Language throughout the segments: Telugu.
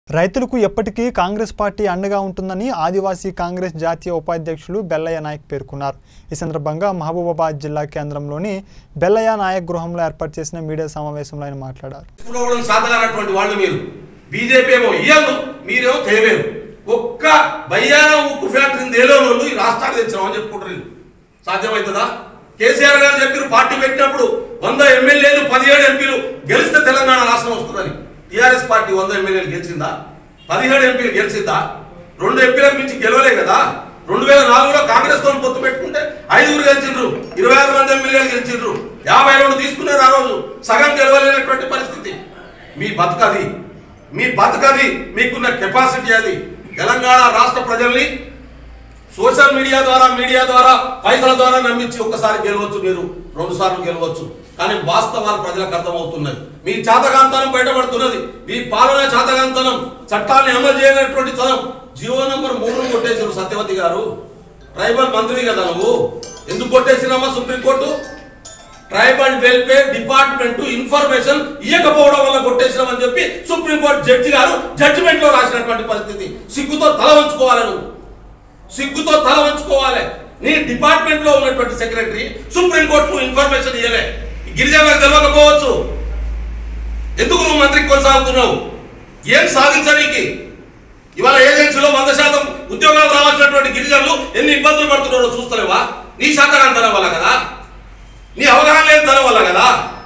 రైతులకు ఎప్పటికీ కాంగ్రెస్ పార్టీ అండగా ఉంటుందని ఆదివాసీ కాంగ్రెస్ జాతీయ ఉపాధ్యక్షులు బెల్లయ్య నాయక్ పేర్కొన్నారు ఈ సందర్భంగా మహబూబాబాద్ జిల్లా కేంద్రంలోని బెల్లయ్య నాయక్ గృహంలో ఏర్పాటు చేసిన మీడియా సమావేశంలో ఆయన మాట్లాడారు తీసుకోవడం సాధనటువంటి వాళ్ళు మీరు బీజేపీ ఏమో ఇయ్యను మీరేమో తేలేరు ఒక్క బయ్యారం ఉక్కు ఫ్యాక్టరీని తేలేని వాళ్ళు ఈ రాష్ట్రానికి తెచ్చినామని చెప్పుకుంటారు వీళ్ళు. సాధ్యమవుతుందా కేసీఆర్ గారు చెప్పారు పార్టీ పెట్టినప్పుడు వంద ఎమ్మెల్యేలు పదిహేడు ఎంపీలు గెలిస్తే తెలంగాణ రాష్ట్రం వస్తుందని టీఆర్ఎస్ పార్టీ వంద ఎమ్మెల్యేలు గెలిచిందా పదిహేడు ఎంపీలు గెలిచిందా రెండు ఎంపీలకు మించి గెలవలే కదా రెండు వేల నాలుగులో కాంగ్రెస్ తో పొత్తు పెట్టుకుంటే ఐదుగురు గెలిచిండ్రు ఇరవై ఆరు మంది ఎమ్మెల్యేలు గెలిచిండ్రు యాభై రెండు తీసుకున్నారు ఆ రోజు సగం గెలవలేనటువంటి పరిస్థితి మీ బతుకది మీ బతుకది మీకున్న కెపాసిటీ అది తెలంగాణ రాష్ట్ర ప్రజల్ని సోషల్ మీడియా ద్వారా మీడియా ద్వారా పైసల ద్వారా నమ్మించి ఒక్కసారి గెలవచ్చు మీరు రెండు సార్లు గెలవచ్చు కానీ వాస్తవాలు ప్రజలకు అర్థమవుతున్నది మీ చాతకాంతనం బయటపడుతున్నది మీ పాలన చాతకాంతనం చట్టాన్ని అమలు చేయనటువంటి తనం జియో నంబర్ మూడు కొట్టేసారు సత్యవతి గారు ట్రైబల్ మంత్రి కదా నువ్వు ఎందుకు కొట్టేసినామా Supreme Court tribal welfare department information ఇవ్వకపోవడం వల్ల కొట్టేసినామని చెప్పి సుప్రీంకోర్టు జడ్జి గారు జడ్జిమెంట్ లో రాసినటువంటి పరిస్థితి సిగ్గుతో తల వంచుకోవాలి నువ్వు సిగ్గుతో తల వంచుకోవాలి నీ డిపార్ట్మెంట్ లో ఉన్నటువంటి సెక్రటరీ సుప్రీంకోర్టు ఇన్ఫర్మేషన్ ఇవ్వలే గిరిజనులకు తెలియకపోవచ్చు ఎందుకు నువ్వు మంత్రి కొనసాగుతున్నావు ఏం సాధించడానికి ఇవాళ ఏజెన్సీలో వంద శాతం ఉద్యోగాలు రావాల్సినటువంటి గిరిజనులు ఎన్ని ఇబ్బందులు పడుతున్నారో చూస్తలేవా నీ శాతకాంతరం వల్ల కదా నీ అవగాహన లేని తనం వల్ల కదా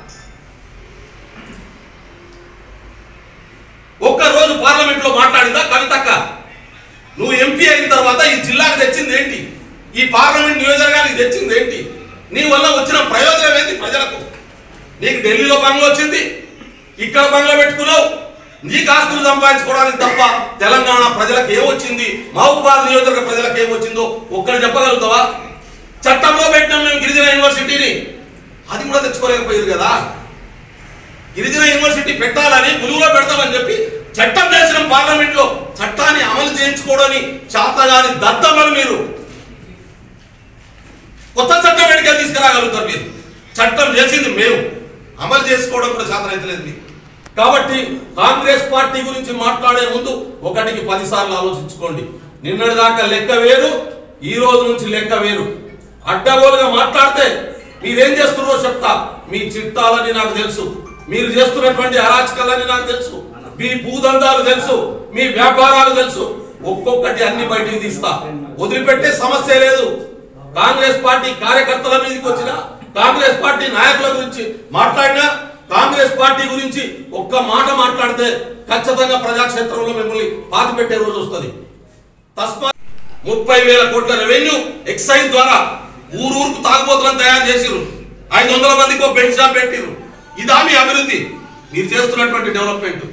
ఒక్క రోజు పార్లమెంట్ లో మాట్లాడిందా కవితక్క నువ్వు ఎంపీ అయిన తర్వాత ఈ జిల్లాకు తెచ్చింది ఏంటి ఈ పార్లమెంట్ నియోజకవర్గానికి తెచ్చింది ఏంటి నీ వల్ల వచ్చిన ప్రయోజనం ఏంటి ప్రజలకు నీకు ఢిల్లీలో బంగ్లా వచ్చింది ఇక్కడ బంగ్లా పెట్టుకున్నావు నీకు ఆస్తులు సంపాదించుకోవడానికి తప్ప తెలంగాణ ప్రజలకు ఏమొచ్చింది మహబూబాద్ నియోజకవర్గ ప్రజలకు ఏమొచ్చిందో ఒక్కరు చెప్పగలుగుతావా చట్టంలో పెట్టినాం మేము గిరిజన యూనివర్సిటీని అది కూడా తెచ్చుకోలేకపోయింది కదా గిరిజన యూనివర్సిటీ పెట్టాలని గురువులో పెడతామని చెప్పి చట్టం చేసిన పార్లమెంట్ లో చట్టాన్ని అమలు చేయించుకోవడని చాతగాని దత్తమని మీరు కొత్త చట్టం ఎడికెళ్ళి తీసుకురాగలుగుతారు మీరు చట్టం చేసింది మేము అమలు చేసుకోవడం కూడా చేతనైతలేదు మీకు కాబట్టి కాంగ్రెస్ పార్టీ గురించి మాట్లాడే ముందు ఒకటికి పదిసార్లు ఆలోచించుకోండి నిన్నటి దాకా లెక్క వేరు ఈ రోజు నుంచి లెక్క వేరు అడ్డగోలుగా మాట్లాడితే మీరేం చేస్తున్నారో చెప్తా మీ చిట్టాలని నాకు తెలుసు మీరు చేస్తున్నటువంటి అరాచకాలని నాకు తెలుసు మీ భూదందాలు తెలుసు మీ వ్యాపారాలు తెలుసు ఒక్కొక్కటి అన్ని బయటికి తీస్తా వదిలిపెట్టే సమస్య లేదు కాంగ్రెస్ పార్టీ కార్యకర్తల మీదకి వచ్చిన కాంగ్రెస్ పార్టీ నాయకుల గురించి మాట్లాడినా కాంగ్రెస్ పార్టీ గురించి ఒక్క మాట మాట్లాడితే ఖచ్చితంగా ప్రజాక్షేత్రంలో మిమ్మల్ని పాతి పెట్టే రోజు వస్తుంది తస్మా ముప్పై వేల కోట్ల రెవెన్యూ ఎక్సైజ్ ద్వారా ఊరు ఊరుకు తాగుబోతులను తయారు చేసిరు ఐదు వందల మందికి ఒక బెంచ్ షాప్ పెట్టిరు ఇదా మీ అభివృద్ధి మీరు చేస్తున్నటువంటి డెవలప్మెంట్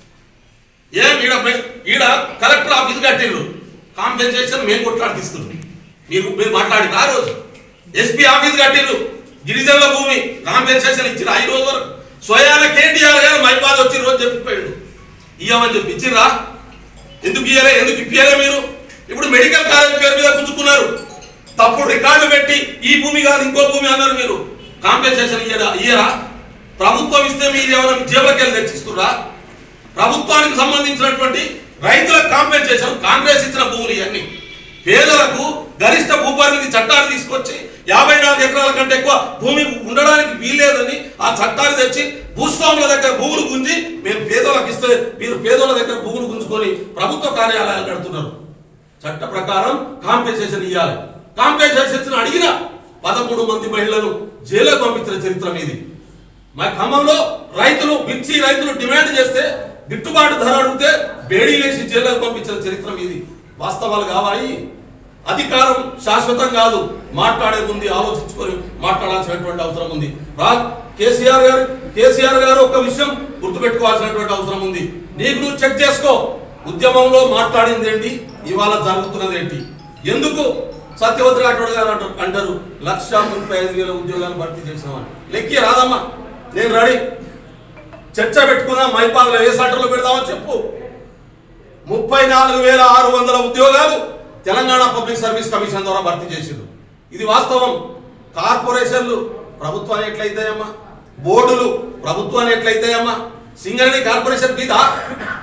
ఏం ఈడ బె- ఈడ కలెక్టర్ ఆఫీస్ కట్టిండ్రు కాంపెన్సేషన్ మేము కొట్లాడిస్తున్నాం మీరు మీరు మాట్లాడింది ఆ రోజు ఎస్పీ ఆఫీస్ కట్టిండ్రు గిరిజనుల భూమి కాంపెన్సేషన్ ఇచ్చిన ఐదు రోజుల వరకు స్వయాన కేటీఆర్ గారు మైపాద్ వచ్చి రోజు చెప్పిపోయాడు ఇయ్యమని చెప్పి ఇచ్చిర్రా ఎందుకు ఇయ్యలే ఎందుకు ఇప్పియలే మీరు ఇప్పుడు మెడికల్ కాలేజ్ పేరు మీద పుచ్చుకున్నారు తప్పుడు రికార్డు పెట్టి ఈ భూమి కాదు ఇంకో భూమి అన్నారు మీరు కాంపెన్సేషన్ ఇయ్యరా ఇయ్యరా ప్రభుత్వం ఇస్తే మీరు ఏమైనా మీ జేబులకి వెళ్ళి తెచ్చిస్తురా ప్రభుత్వానికి సంబంధించినటువంటి రైతులకు కాంపెన్సేషన్ కాంగ్రెస్ ఇచ్చిన భూములు ఇవన్నీ పేదలకు గరిష్ట భూపరిమితి చట్టాన్ని తీసుకొచ్చి యాభై నాలుగు ఎకరాల కంటే ఎక్కువ భూమి ఉండడానికి వీల్లేదని ఆ చట్టాన్ని తెచ్చి భూస్వాముల దగ్గర భూములు గుంజి మేము పేదలకు ఇస్తే మీరు పేదల దగ్గర భూములు గుంజుకొని ప్రభుత్వ కార్యాలయాలు కడుతున్నారు చట్ట ప్రకారం కాంపెన్సేషన్ ఇవ్వాలి కాంపెన్సేషన్ అడిగిన పదమూడు మంది మహిళలను జైలుకు పంపించిన చరిత్ర మీది మా ఖమ్మంలో రైతులు మిర్చి రైతులు డిమాండ్ చేస్తే గిట్టుబాటు ధర అడిగితే బేడీ లేసి జైలుకు పంపించిన చరిత్ర మీది వాస్తవాలు కావాలి అధికారం శాశ్వతం కాదు మాట్లాడే ముందు ఆలోచించుకొని మాట్లాడాల్సినటువంటి అవసరం ఉంది రా కేసీఆర్ గారు కేసీఆర్ గారు ఒక విషయం గుర్తుపెట్టుకోవాల్సినటువంటి అవసరం ఉంది నీకు నువ్వు చెక్ చేసుకో ఉద్యమంలో మాట్లాడింది ఏంటి ఇవాళ జరుగుతున్నది ఏంటి ఎందుకు సత్యవతి రాఠోడ్ గారు అంటారు- అంటారు లక్ష ముప్పై ఐదు వేల ఉద్యోగాలు భర్తీ చేసినామని లెక్కి రాదమ్మా నేను రెడీ చర్చ పెట్టుకుందాం మైపాదులో ఏ సెంటర్లో పెడదామో చెప్పు ముప్పై నాలుగు వేల ఆరు వందల ఉద్యోగాలు తెలంగాణ పబ్లిక్ సర్వీస్ కమిషన్ ద్వారా భర్తీ చేసిండు ఇది వాస్తవం కార్పొరేషన్లు ప్రభుత్వాన్ని ఎట్లయితాయమ్మా బోర్డులు ప్రభుత్వాన్ని ఎట్లయితాయమ్మా సింగరేణి కార్పొరేషన్ మీద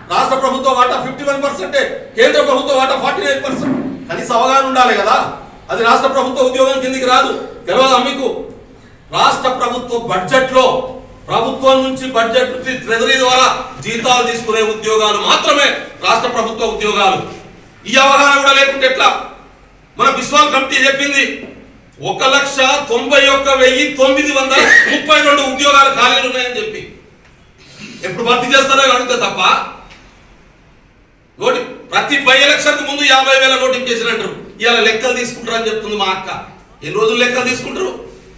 రాష్ట్ర ప్రభుత్వ వాటా ఫిఫ్టీ వన్ పర్సెంటే కేంద్ర ప్రభుత్వ వాటా ఫార్టీ నైన్ పర్సెంట్ కనీస అవగాహన ఉండాలి కదా అది రాష్ట్ర ప్రభుత్వ ఉద్యోగం కిందికి రాదు తెలియదా మీకు రాష్ట్ర ప్రభుత్వ బడ్జెట్ లో ప్రభుత్వం నుంచి బడ్జెట్ నుంచి ట్రెజరీ ద్వారా జీతాలు తీసుకునే ఉద్యోగాలు మాత్రమే రాష్ట్ర ప్రభుత్వ ఉద్యోగాలు ఈ అవగాహన కూడా లేకుంటే ఎట్లా మన బిస్వాల్ కమిటీ చెప్పింది ఒక లక్ష తొంభై ఒక్క వెయ్యి తొమ్మిది వందల ముప్పై రెండు ఉద్యోగాలు ఖాళీలు ఉన్నాయని చెప్పి ఎప్పుడు భర్తీ చేస్తారో అడిగితే తప్ప నోటి ప్రతి బై ఎలక్షన్ ముందు యాభై వేల నోటిఫికేషన్ అంటారు ఇవాళ లెక్కలు తీసుకుంటారు అని చెప్తుంది మా అక్క ఎన్ని రోజులు లెక్కలు తీసుకుంటారు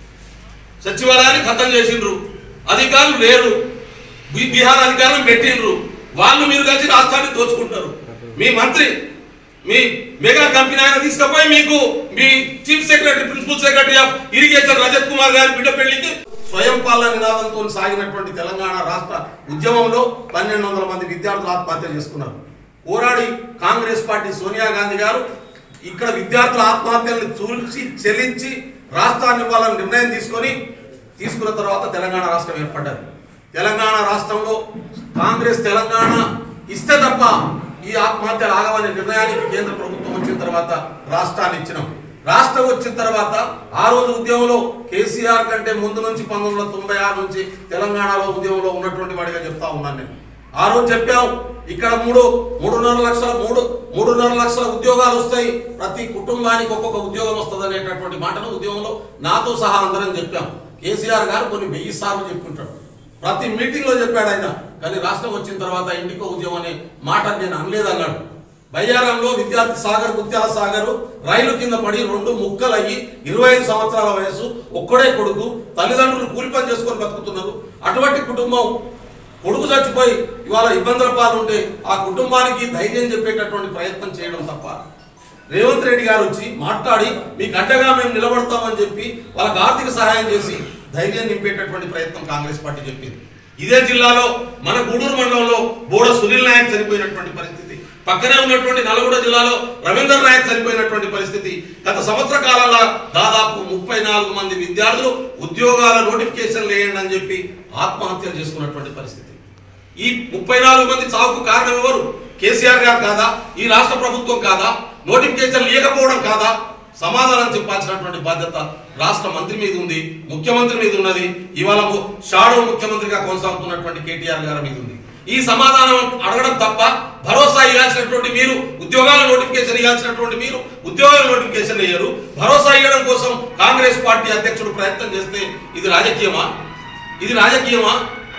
సచివాలయాన్ని ఖతం చేసిండ్రు అధికారులు లేరు బి- బీహార్ అధికారులను పెట్టిండ్రు వాళ్ళు మీరు కలిసి రాష్ట్రాన్ని దోచుకుంటారు మీ మంత్రి మీ మెగా కంపెనీ ఆయన తీసుకుపోయి మీకు మీ chief secretary principal secretary of irrigation Rajat Kumar గారి బిడ్డ పెళ్లికి స్వయం పాలన నినాదంతో సాగినటువంటి తెలంగాణ రాష్ట్ర ఉద్యమంలో పన్నెండు వందల మంది విద్యార్థులు ఆత్మహత్య చేసుకున్నారు పోరాడి కాంగ్రెస్ పార్టీ సోనియా గాంధీ గారు ఇక్కడ విద్యార్థుల ఆత్మహత్యలను చూసి చెల్లించి రాష్ట్రాన్ని ఇవ్వాలని నిర్ణయం తీసుకొని తీసుకున్న తర్వాత తెలంగాణ రాష్ట్రం ఏర్పడ్డది తెలంగాణ రాష్ట్రంలో కాంగ్రెస్ తెలంగాణ ఇస్తే తప్ప ఈ ఆత్మహత్యలు ఆగవనే నిర్ణయానికి కేంద్ర ప్రభుత్వం వచ్చిన తర్వాత రాష్ట్రాన్ని ఇచ్చినాం రాష్ట్రం వచ్చిన తర్వాత ఆ రోజు ఉద్యమంలో కేసీఆర్ కంటే ముందు నుంచి పంతొమ్మిది వందల తొంభై ఆరు నుంచి తెలంగాణలో ఉద్యమంలో ఉన్నటువంటి వాడిగా చెప్తా ఉన్నాను నేను ఆ రోజు చెప్పాం ఇక్కడ మూడు మూడున్నర లక్షల మూడు మూడున్నర లక్షల ఉద్యోగాలు వస్తాయి ప్రతి కుటుంబానికి ఒక్కొక్క ఉద్యోగం వస్తుంది అనేటటువంటి మాటను ఉద్యమంలో నాతో సహా అందరం చెప్పాం కేసీఆర్ గారు కొన్ని వెయ్యి సార్లు చెప్పుకుంటాడు ప్రతి మీటింగ్ లో చెప్పాడు ఆయన కానీ రాష్ట్రం వచ్చిన తర్వాత ఇంటికో ఉద్యమం అనే మాట నేను అనలేదు అన్నాడు బయ్యారంలో విద్యార్థి సాగర్ ముత్యాల సాగర్ రైలు కింద పడి రెండు ముక్కలయ్యి ఇరవై ఐదు సంవత్సరాల వయసు ఒక్కడే కొడుకు తల్లిదండ్రులు కూలి పని చేసుకొని బతుకుతున్నారు అటువంటి కుటుంబం కొడుకు చచ్చిపోయి ఇవాళ ఇబ్బందుల పాలుంటే ఆ కుటుంబానికి ధైర్యం చెప్పేటటువంటి ప్రయత్నం చేయడం తప్ప రేవంత్ రెడ్డి గారు వచ్చి మాట్లాడి మీకు అండగా మేము నిలబడతామని చెప్పి వాళ్ళకి ఆర్థిక సహాయం చేసి ధైర్యం నింపేటటువంటి ప్రయత్నం కాంగ్రెస్ పార్టీ చెప్పింది ఇదే జిల్లాలో మన గూడూరు మండలంలో బోడ సునీల్ నాయక్ చనిపోయినటువంటి పరిస్థితి పక్కనే ఉన్నటువంటి నల్గొండ జిల్లాలో రవీందర్ నాయక్ చనిపోయినటువంటి పరిస్థితి గత సంవత్సర కాలంలో దాదాపు ముప్పై నాలుగు మంది విద్యార్థులు ఉద్యోగాల నోటిఫికేషన్ వేయండి అని చెప్పి ఆత్మహత్యలు చేసుకున్నటువంటి పరిస్థితి ఈ ముప్పై నాలుగు మంది చావుకు కారణం ఎవరు కేసీఆర్ గారు కాదా ఈ రాష్ట్ర ప్రభుత్వం కాదా నోటిఫికేషన్ లేకపోవడం కాదా సమాధానం చెప్పాల్సినటువంటి బాధ్యత రాష్ట్ర మంత్రి మీద ఉంది ముఖ్యమంత్రి మీద ఉన్నది ఇవాళ ము- షాడో ముఖ్యమంత్రిగా కొనసాగుతున్నటువంటి కేటీఆర్ గారి మీద ఉంది ఈ సమాధానం అడగడం తప్ప భరోసా ఇవ్వాల్సినటువంటి మీరు ఉద్యోగాల నోటిఫికేషన్ ఇవ్వాల్సినటువంటి మీరు ఉద్యోగాల నోటిఫికేషన్ ఇయ్యరు భరోసా ఇవ్వడం కోసం కాంగ్రెస్ పార్టీ అధ్యక్షుడు ప్రయత్నం చేస్తే ఇది రాజకీయమా ఇది రాజకీయమా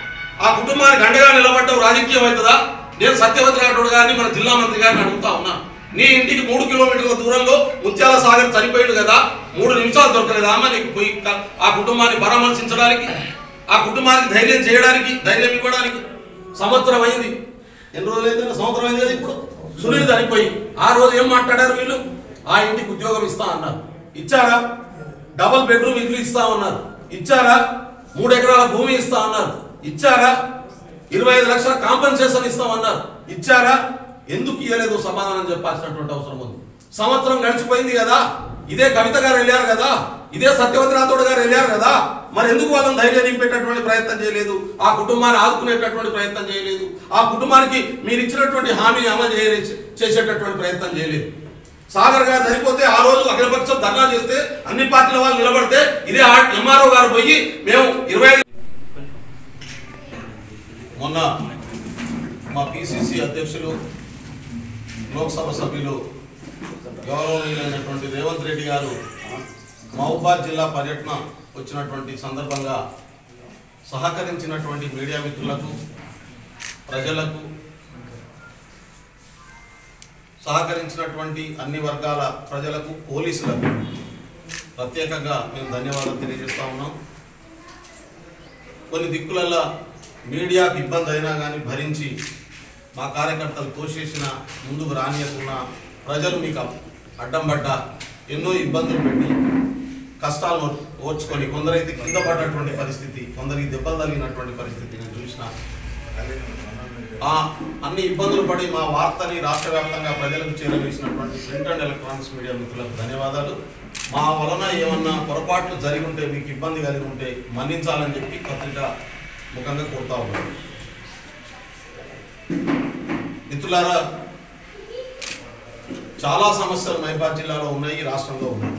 ఆ కుటుంబానికి అండగా నిలబడటం రాజకీయం అవుతుందా నేను సత్యవతి రాఠోడ్ గారిని మన జిల్లా మంత్రి గారిని అడుగుతా ఉన్నా నీ ఇంటికి మూడు కిలోమీటర్ల దూరంలో ముత్యాల సాగర్ చనిపోయాడు కదా మూడు నిమిషాలు దొరకలేదా అమ్మ నీకు పోయి క- ఆ కుటుంబాన్ని పరామర్శించడానికి ఆ కుటుంబానికి ధైర్యం చేయడానికి ధైర్యం ఇవ్వడానికి సంవత్సరం అయింది ఎన్ని రోజులు అయింది సంవత్సరం అయింది కదా ఇప్పుడు సునీల్ చనిపోయి ఆ రోజు ఏం మాట్లాడారు వీళ్ళు ఆ ఇంటికి ఉద్యోగం ఇస్తా అన్నారు ఇచ్చారా డబుల్ బెడ్రూమ్ ఇల్లు ఇస్తా ఉన్నారు ఇచ్చారా మూడు ఎకరాల భూమి ఇస్తా అన్నారు ఇచ్చారా ఇరవై ఐదు లక్షల కాంపెన్సేషన్ ఇస్తామన్నారు ఇచ్చారా ఎందుకు ఇవ్వలేదు సమాధానం చెప్పాల్సినటువంటి అవసరం ఉంది సంవత్సరం గడిచిపోయింది కదా ఇదే కవిత గారు వెళ్ళారు కదా ఇదే సత్యవతి రాథోడ్ గారు వెళ్ళారు కదా మరి ఎందుకు వాళ్ళని ధైర్యం నింపేటటువంటి ప్రయత్నం చేయలేదు ఆ కుటుంబాన్ని ఆదుకునేటటువంటి ప్రయత్నం చేయలేదు ఆ కుటుంబానికి మీరు ఇచ్చినటువంటి హామీని అమలు చేయలే చేసేటటువంటి ప్రయత్నం చేయలేదు సాగర్ గారు చనిపోతే ఆ రోజు అఖిలపక్షం ధర్నా చేస్తే అన్ని పార్టీల వాళ్ళు నిలబడితే ఇదే ఎంఆర్ఓ గారు పోయి మేము ఇరవై ఐదు మొన్న మా పిసిసి అధ్యక్షులు లోక్సభ సభ్యులు గౌరవనీయులైనటువంటి రేవంత్ రెడ్డి గారు మహబూబాద్ జిల్లా పర్యటన వచ్చినటువంటి సందర్భంగా సహకరించినటువంటి మీడియా మిత్రులకు ప్రజలకు సహకరించినటువంటి అన్ని వర్గాల ప్రజలకు పోలీసులకు ప్రత్యేకంగా మేము ధన్యవాదాలు తెలియజేస్తా ఉన్నాం కొన్ని దిక్కులలో మీడియాకు ఇబ్బంది అయినా కానీ భరించి మా కార్యకర్తలు తోసేసిన ముందుకు రానియకున్న ప్రజలు మీకు అడ్డం పడ్డ ఎన్నో ఇబ్బందులు పెట్టి కష్టాలను ఓర్చుకొని కొందరైతే కింద పడ్డటువంటి పరిస్థితి కొందరికి దెబ్బలు తగిలినటువంటి పరిస్థితి నేను చూసిన ఆ అన్ని ఇబ్బందులు పడి మా వార్తని రాష్ట్ర వ్యాప్తంగా ప్రజలకు చేరవేసినటువంటి ప్రింట్ అండ్ ఎలక్ట్రానిక్స్ మీడియా మిత్రులకు ధన్యవాదాలు మా వలన ఏమన్నా పొరపాట్లు జరిగి ఉంటే మీకు ఇబ్బంది కలిగి ఉంటే మన్నించాలని చెప్పి పత్రిక ముఖంగా కోరుతా ఉన్నాను మిత్రులారా చాలా సమస్యలు మైబాద్ జిల్లాలో ఉన్నాయి ఈ రాష్ట్రంలో ఉన్నాయి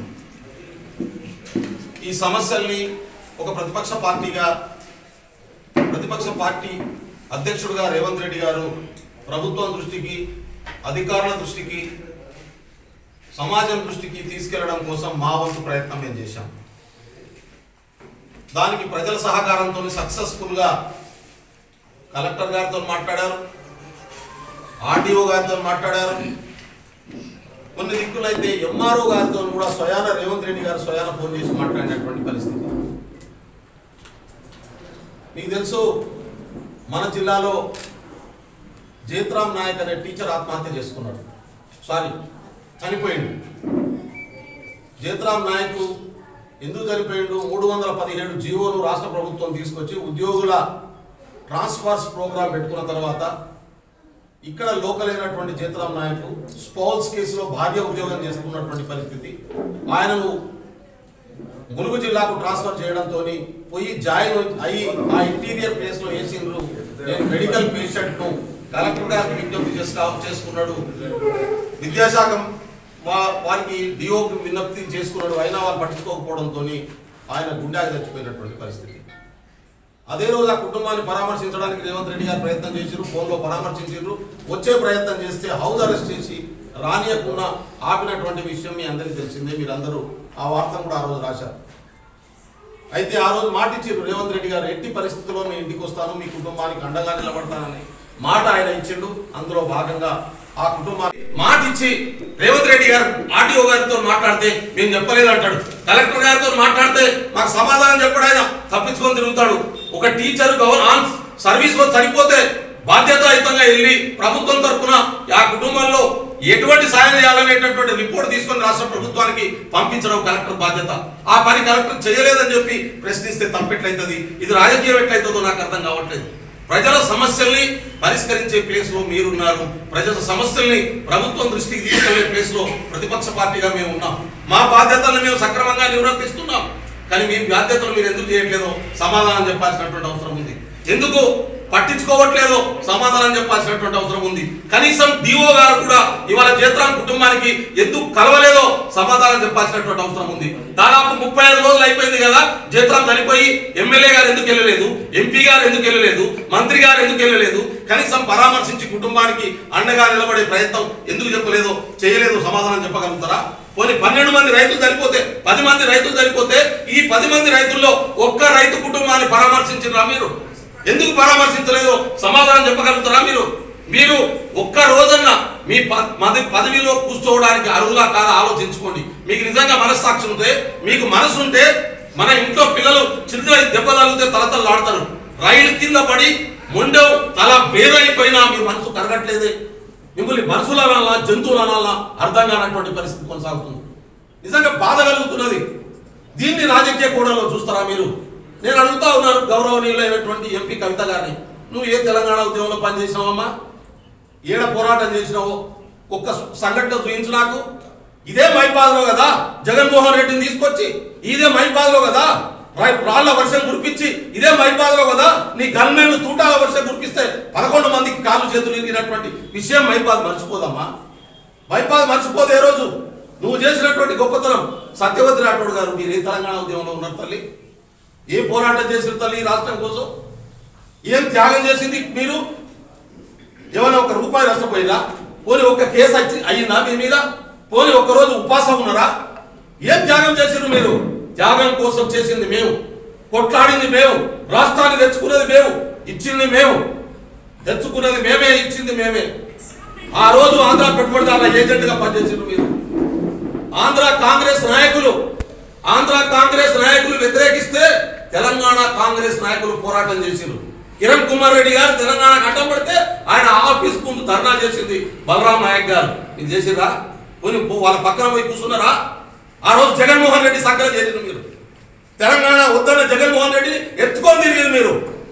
ఈ సమస్యల్ని ఒక ప్రతిపక్ష పార్టీగా ప్రతిపక్ష పార్టీ అధ్యక్షుడిగా రేవంత్ రెడ్డి గారు ప్రభుత్వం దృష్టికి అధికారుల దృష్టికి సమాజం దృష్టికి తీసుకెళ్లడం కోసం మా వంతు ప్రయత్నం మేము చేశాం దానికి ప్రజల సహకారంతో సక్సెస్ఫుల్గా కలెక్టర్ గారితో మాట్లాడారు ఆర్డీఓ గారితో మాట్లాడారు కొన్ని దిక్కులైతే ఎంఆర్ఓ గారితో కూడా స్వయాన రేవంత్ రెడ్డి గారు స్వయాన ఫోన్ చేసి మాట్లాడినటువంటి పరిస్థితి మీకు తెలుసు మన జిల్లాలో జయత్రామ్ నాయక్ అనే టీచర్ ఆత్మహత్య చేసుకున్నాడు సారీ చనిపోయిండు జయత్రామ్ నాయక్ ఎందుకు చనిపోయిండు మూడు వందల పదిహేడు జీవోను రాష్ట్ర ప్రభుత్వం తీసుకొచ్చి ఉద్యోగుల ట్రాన్స్ఫర్స్ ప్రోగ్రాం పెట్టుకున్న తర్వాత ఇక్కడ లోకల్ అయినటువంటి జయత్రామ్ నాయక్ స్పౌల్స్ కేసులో భార్య ఉద్యోగం చేస్తున్నటువంటి పరిస్థితి ఆయనను ములుగు జిల్లాకు ట్రాన్స్ఫర్ చేయడంతో పోయి జాయిన్ అయ్యి ఆ ఇంటీరియర్ ప్లేస్ లో వేసిండ్రు నేను మెడికల్ పేషెంట్ ను కలెక్టర్ గారికి విజ్ఞప్తి చేసుకో చేసుకున్నాడు విద్యాశాఖ వా- వారికి డిఓ విజ్ఞప్తి చేసుకున్నాడు అయినా వాళ్ళు పట్టించుకోకపోవడంతో ఆయన గుండెకి చచ్చిపోయినటువంటి పరిస్థితి అదే రోజు ఆ కుటుంబాన్ని పరామర్శించడానికి రేవంత్ రెడ్డి గారు ప్రయత్నం చేసిరు ఫోన్లో పరామర్శించారు వచ్చే ప్రయత్నం చేస్తే హౌస్ అరెస్ట్ చేసి రానియకుండా ఆపినటువంటి విషయం మీ అందరికీ తెలిసిందే మీరందరూ ఆ వార్తను కూడా ఆ రోజు రాశారు అయితే ఆ రోజు మాట ఇచ్చారు రేవంత్ రెడ్డి గారు ఎట్టి పరిస్థితుల్లో మీ ఇంటికి వస్తాను మీ కుటుంబానికి అండగా నిలబడతానని మాట ఆయన ఇచ్చిండు అందులో భాగంగా ఆ కుటుంబానికి మాట ఇచ్చి రేవంత్ రెడ్డి గారు ఆర్టీఓ గారితో మాట్లాడితే మేము చెప్పలేదు అంటాడు కలెక్టర్ గారితో మాట్లాడితే మాకు సమాధానం చెప్పడు ఆయన తప్పించుకొని తిరుగుతాడు ఒక టీచర్ గవర్నెన్స్ సర్వీస్ లో చనిపోతే బాధ్యతాయుతంగా వెళ్ళి ప్రభుత్వం తరఫున ఆ కుటుంబంలో ఎటువంటి సాయం చేయాలనేటటువంటి రిపోర్ట్ తీసుకొని రాష్ట్ర ప్రభుత్వానికి పంపించడం కలెక్టర్ బాధ్యత ఆ పని కలెక్టర్ చేయలేదని చెప్పి ప్రశ్నిస్తే తప్పెట్లయితుంది ఇది రాజకీయం ఎట్లయితుందో నాకు అర్థం కావట్లేదు ప్రజల సమస్యల్ని పరిష్కరించే ప్లేస్ లో మీరున్నారు ప్రజల సమస్యల్ని ప్రభుత్వం దృష్టికి తీసుకెళ్లే ప్లేస్ లో ప్రతిపక్ష పార్టీగా మేము ఉన్నాం మా బాధ్యతలను మేము సక్రమంగా నిర్వర్తిస్తున్నాం కానీ మీ బాధ్యతలు మీరు ఎందుకు చేయట్లేదో సమాధానం చెప్పాల్సినటువంటి అవసరం ఉంది ఎందుకు పట్టించుకోవట్లేదో సమాధానం చెప్పాల్సినటువంటి అవసరం ఉంది కనీసం డిఓ గారు కూడా ఇవాళ జేత్రాం కుటుంబానికి ఎందుకు కలవలేదో సమాధానం చెప్పాల్సినటువంటి అవసరం ఉంది దాదాపు ముప్పై ఐదు రోజులు అయిపోయింది కదా జేత్రాం చనిపోయి ఎమ్మెల్యే గారు ఎందుకు వెళ్ళలేదు ఎంపీ గారు ఎందుకు వెళ్ళలేదు మంత్రి గారు ఎందుకు వెళ్ళలేదు కనీసం పరామర్శించి కుటుంబానికి అండగా నిలబడే ప్రయత్నం ఎందుకు చెప్పలేదో చేయలేదో సమాధానం చెప్పగలుగుతారా పోనీ పన్నెండు మంది రైతులు చనిపోతే పది మంది రైతులు చనిపోతే ఈ పది మంది రైతుల్లో ఒక్క రైతు కుటుంబాన్ని పరామర్శించరా మీరు ఎందుకు పరామర్శించలేదో సమాధానం చెప్పగలుగుతారా మీరు మీరు ఒక్క రోజన్న మీ ప- మది పదవిలో కూర్చోవడానికి అర్హులా కాదా ఆలోచించుకోండి మీకు నిజంగా మనస్సాక్షి ఉంటే మీకు మనసు ఉంటే మన ఇంట్లో పిల్లలు చిన్న దెబ్బ తగిలితే తలతలాడతారు రైలు కింద పడి మొండెం తల వేరైపోయినా మీ మనసు కరగట్లేదే మిమ్మల్ని మనుషులు అనాలా జంతువులు అనాలా అర్థం కానటువంటి పరిస్థితి కొనసాగుతుంది నిజంగా బాధ కలుగుతున్నది దీన్ని రాజకీయ కోణంలో చూస్తారా మీరు నేను అడుగుతా ఉన్నాను గౌరవనీయులైనటువంటి ఎంపీ కవిత గారిని నువ్వు ఏ తెలంగాణ ఉద్యమంలో పనిచేసినావమ్మా ఏడ పోరాటం చేసినావో ఒక్క సంఘటన చూపించు నాకు ఇదే మైపాదలో కదా జగన్మోహన్ రెడ్డిని తీసుకొచ్చి ఇదే మైపాదలో కదా రా- రాళ్ల వర్షం కురిపించి ఇదే మైపాదలో కదా నీ గన్మెన్లు తూటాల వర్షం కురిపిస్తే పదకొండు మందికి కాళ్ళు చేతులు ఇరిగినటువంటి విషయం మైపాద్ మర్చిపోదమ్మా మైపాద్ మర్చిపోదు ఏ రోజు నువ్వు చేసినటువంటి గొప్పతనం సత్యవతి రాఠోడ్ గారు మీరు ఏ తెలంగాణ ఉద్యమంలో ఉన్నారు తల్లి ఏ పోరాటం చేసిన తల్లి ఈ రాష్ట్రం కోసం ఏం త్యాగం చేసింది మీరు ఏమైనా ఒక రూపాయి నష్టపోయిందా పోనీ ఒక కేసు వచ్చి అయ్యిందా మీ మీద పోనీ ఒక్క రోజు ఉపాసం ఉన్నారా ఏం త్యాగం చేసిండ్రు మీరు త్యాగం కోసం చేసింది మేము కొట్లాడింది మేము రాష్ట్రాన్ని తెచ్చుకున్నది మేము ఇచ్చింది మేము తెచ్చుకున్నది మేమే ఇచ్చింది మేమే ఆ రోజు ఆంధ్ర పెట్టుబడిదారుల ఏజెంట్గా పనిచేసిండ్రు మీరు ఆంధ్ర కాంగ్రెస్ నాయకులు ఆంధ్ర కాంగ్రెస్ నాయకులు వ్యతిరేకిస్తే తెలంగాణ కాంగ్రెస్ నాయకులు పోరాటం చేసిండ్రు కిరణ్ కుమార్ రెడ్డి గారు తెలంగాణకు అడ్డం పడితే ఆయన ఆఫీస్ ముందు ధర్నా చేసింది బలరాం నాయక్ గారు ఇది చేసిరా పోనీ పో- వాళ్ళ పక్కన పోయి కూర్చున్నారా ఆ రోజు జగన్మోహన్ రెడ్డి సంకలం చేసిండ్రు మీరు తెలంగాణ వద్దన్న జగన్మోహన్ రెడ్డిని ఎత్తుకొని తిరిగింది మీరు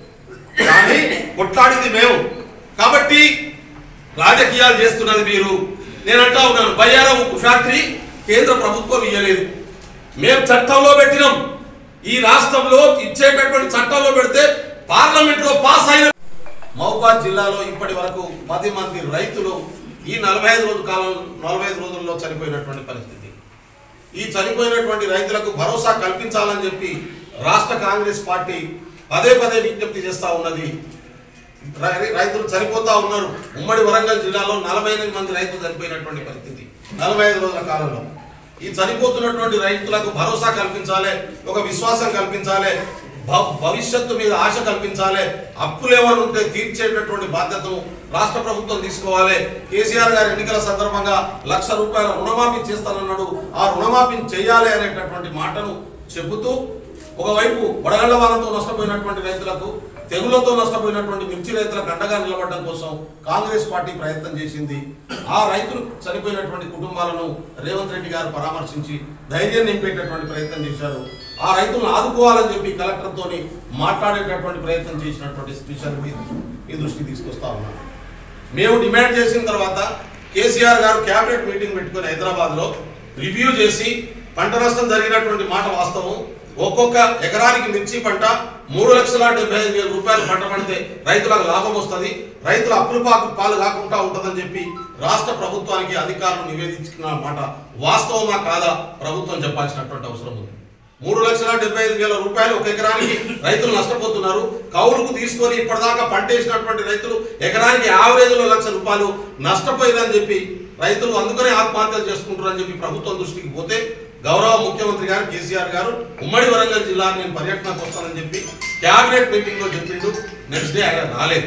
కానీ కొట్లాడింది మేము కాబట్టి రాజకీయాలు చేస్తున్నది మీరు నేను అంటా ఉన్నాను బయ్యారం ఉక్కు ఫ్యాక్టరీ కేంద్ర ప్రభుత్వం ఇయ్యలేదు మేము చట్టంలో పెట్టినాం ఈ రాష్ట్రంలో ఇచ్చేటటువంటి చట్టంలో పెడితే పార్లమెంట్ లో పాస్ అయిన మహబాద్ జిల్లాలో ఇప్పటి వరకు పది మంది రైతులు ఈ నలభై ఐదు రోజు కాలం నలభై ఐదు రోజుల్లో చనిపోయినటువంటి పరిస్థితి ఈ చనిపోయినటువంటి రైతులకు భరోసా కల్పించాలని చెప్పి రాష్ట్ర కాంగ్రెస్ పార్టీ పదే పదే విజ్ఞప్తి చేస్తా ఉన్నది రై- రైతులు చనిపోతా ఉన్నారు ఉమ్మడి వరంగల్ జిల్లాలో నలభై ఎనిమిది మంది రైతులు చనిపోయినటువంటి పరిస్థితి నలభై ఐదు రోజుల కాలంలో ఈ చనిపోతున్నటువంటి రైతులకు భరోసా కల్పించాలి ఒక విశ్వాసం కల్పించాలి భ- భవిష్యత్తు మీద ఆశ కల్పించాలి అప్పులు ఏమైనా ఉంటే తీర్చేటటువంటి బాధ్యతను రాష్ట్ర ప్రభుత్వం తీసుకోవాలి కేసీఆర్ గారి ఎన్నికల సందర్భంగా లక్ష రూపాయల రుణమాఫీ చేస్తానన్నాడు ఆ రుణమాఫీ చేయాలి అనేటటువంటి మాటను చెబుతూ ఒకవైపు వడగళ్ల వానతో నష్టపోయినటువంటి రైతులకు తెగులతో నష్టపోయినటువంటి మిర్చి రైతులకు అండగా నిలబడడం కోసం కాంగ్రెస్ పార్టీ ప్రయత్నం చేసింది ఆ రైతులు చనిపోయినటువంటి కుటుంబాలను రేవంత్ రెడ్డి గారు పరామర్శించి ధైర్యం నింపేటటువంటి ప్రయత్నం చేశారు ఆ రైతులను ఆదుకోవాలని చెప్పి కలెక్టర్తో మాట్లాడేటటువంటి ప్రయత్నం చేసినటువంటి స్పెషల్ మీ మీ దృష్టికి తీసుకొస్తా ఉన్నాను మేము డిమాండ్ చేసిన తర్వాత కేసీఆర్ గారు క్యాబినెట్ మీటింగ్ పెట్టుకుని హైదరాబాద్ లో రివ్యూ చేసి పంట నష్టం జరిగినటువంటి మాట వాస్తవం ఒక్కొక్క ఎకరానికి మిర్చి పంట మూడు లక్షల డెబ్బై ఐదు వేల రూపాయలు పంట పడితే రైతులకు లాభం వస్తుంది రైతుల అప్పుల పాకు పాలు కాకుండా ఉంటుందని చెప్పి రాష్ట్ర ప్రభుత్వానికి అధికారులు నివేదించుకున్న మాట వాస్తవమా కాదా ప్రభుత్వం చెప్పాల్సినటువంటి అవసరం ఉంది మూడు లక్షల డెబ్బై ఐదు వేల రూపాయలు ఒక ఎకరానికి రైతులు నష్టపోతున్నారు కౌలుకు తీసుకొని ఇప్పటిదాకా పంట వేసినటువంటి రైతులు ఎకరానికి యావరేజ్ లో లక్ష రూపాయలు నష్టపోయిందని చెప్పి రైతులు అందుకనే ఆత్మహత్యలు చేసుకుంటారని చెప్పి ప్రభుత్వం దృష్టికి పోతే గౌరవ ముఖ్యమంత్రి గారు కేసీఆర్ గారు ఉమ్మడి వరంగల్ జిల్లా నేను పర్యటనకు వస్తానని చెప్పి క్యాబినెట్ మీటింగ్ లో చెప్పిండు నెక్స్ట్ డే ఆయన రాలేదు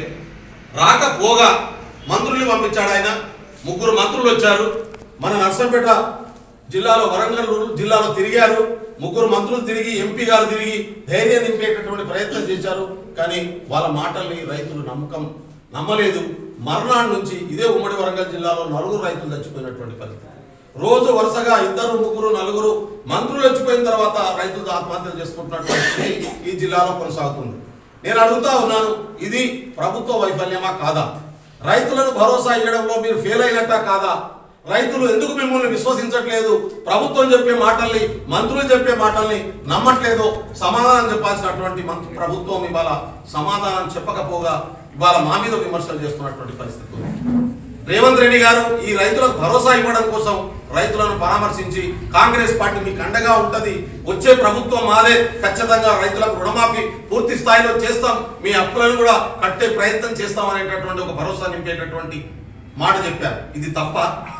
రాకపోగా మంత్రుల్ని పంపించాడు ఆయన ముగ్గురు మంత్రులు వచ్చారు మన నర్సంపేట జిల్లాలో వరంగల్ జిల్లాలో తిరిగారు ముగ్గురు మంత్రులు తిరిగి ఎంపీ గారు తిరిగి ధైర్యం నింపేటటువంటి ప్రయత్నం చేశారు కానీ వాళ్ళ మాటల్ని రైతులు నమ్మకం నమ్మలేదు మర్నాడు నుంచి ఇదే ఉమ్మడి వరంగల్ జిల్లాలో నలుగురు రైతులు చచ్చిపోయినటువంటి పరిస్థితి రోజు వరుసగా ఇద్దరు ముగ్గురు నలుగురు మంత్రులు చచ్చిపోయిన తర్వాత రైతులు ఆత్మహత్యలు చేసుకుంటున్నటువంటి ఈ జిల్లాలో కొనసాగుతుంది నేను అడుగుతా ఉన్నాను ఇది ప్రభుత్వ వైఫల్యమా కాదా రైతులను భరోసా ఇవ్వడంలో మీరు ఫెయిల్ అయినట్టా కాదా రైతులు ఎందుకు మిమ్మల్ని విశ్వసించట్లేదు ప్రభుత్వం చెప్పే మాటల్ని మంత్రులు చెప్పే మాటల్ని నమ్మట్లేదు సమాధానం చెప్పాల్సినటువంటి మంత్రి ప్రభుత్వం ఇవాళ సమాధానం చెప్పకపోగా ఇవాళ మా మీద విమర్శలు చేస్తున్నటువంటి పరిస్థితి ఉంది. రేవంత్ రెడ్డి గారు ఈ రైతులకు భరోసా ఇవ్వడం కోసం రైతులను పరామర్శించి కాంగ్రెస్ పార్టీ మీకు అండగా ఉంటది వచ్చే ప్రభుత్వం మాదే ఖచ్చితంగా రైతులకు రుణమాఫీ పూర్తి స్థాయిలో చేస్తాం మీ అప్పులను కూడా కట్టే ప్రయత్నం చేస్తాం అనేటటువంటి ఒక భరోసా నింపేటటువంటి మాట చెప్పారు ఇది తప్ప